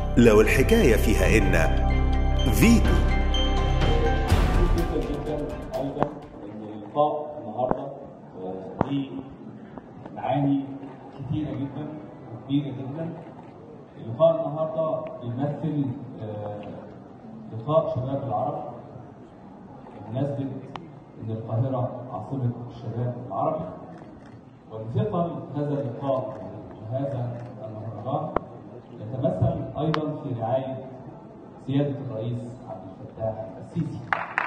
لو الحكاية فيها إن فيتو جدا جدا ايضا ان اللقاء النهارده آه، ليه معاني كتيره جدا وكبيره جدا اللقاء النهارده بيمثل آه، لقاء شباب العرب بمناسبه ان القاهره عاصمه الشباب العربي وبثقل هذا اللقاء وهذا المهرجان يتمثل ايضا في رعايه سياده الرئيس عبد الفتاح السيسي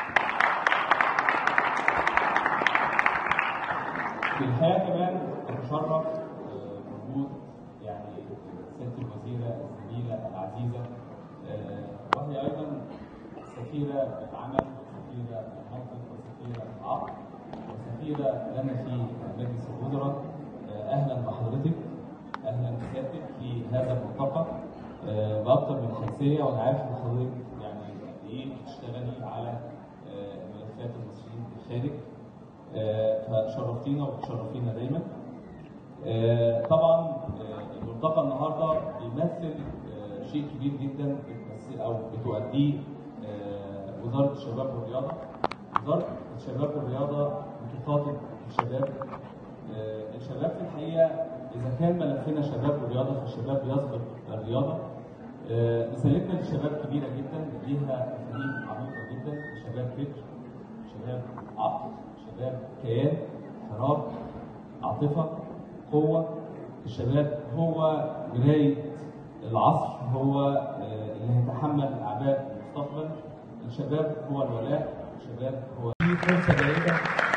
في الحقيقه كمان اتشرف آه، وجود يعني سياده الوزيره الزميله العزيزه آه، وهي ايضا سفيره العمل وسفيره المنطق وسفيره العقل وسفيره لنا في مجلس الوزراء آه، اهلا بحضرتك اهلا بسيادتك في هذا الملتقى آه، باكثر من خلفيه وانا عارف ان حضرتك يعني قد ايه بتشتغلي على آه، ملفات المصريين في الخارج آه، فشرفتينا وتشرفينا دايما آه، طبعا آه، الملتقى النهارده بيمثل آه، شيء كبير جدا بتمثل او بتؤديه آه، وزاره الشباب والرياضه وزاره الشباب والرياضه بتخاطب الشباب آه، الشباب في الحقيقه اذا كان ملفنا شباب ورياضه فالشباب يسبق الرياضه آه، رسالتنا للشباب كبيره جدا ليها مفاهيم عميقه جدا شباب فكر شباب عقل شباب كيان حراك عاطفه قوه الشباب هو مرايه العصر هو آه، اللي هيتحمل اعباء المستقبل الشباب هو الولاء الشباب هو في فرصه جيده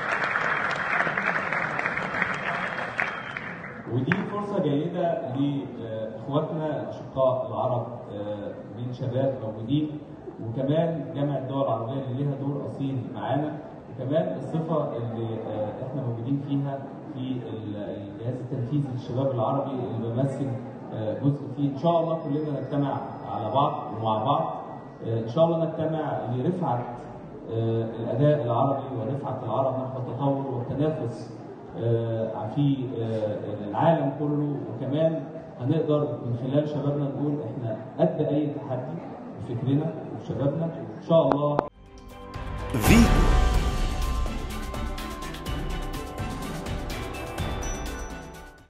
ودي فرصة جيدة لإخواتنا الأشقاء العرب آه، من شباب موجودين وكمان جامعة الدول العربية اللي ليها دور أصيل معانا وكمان الصفة اللي آه، إحنا موجودين فيها في ال- الجهاز التنفيذي للشباب العربي اللي بمثل آه، جزء فيه إن شاء الله كلنا نجتمع على بعض ومع بعض آه، إن شاء الله نجتمع لرفعة آه، الأداء العربي ورفعة العرب نحو التطور والتنافس آه، في آه، العالم كله وكمان هنقدر من خلال شبابنا نقول احنا قد اي تحدي بفكرنا وبشبابنا ان شاء الله فيتو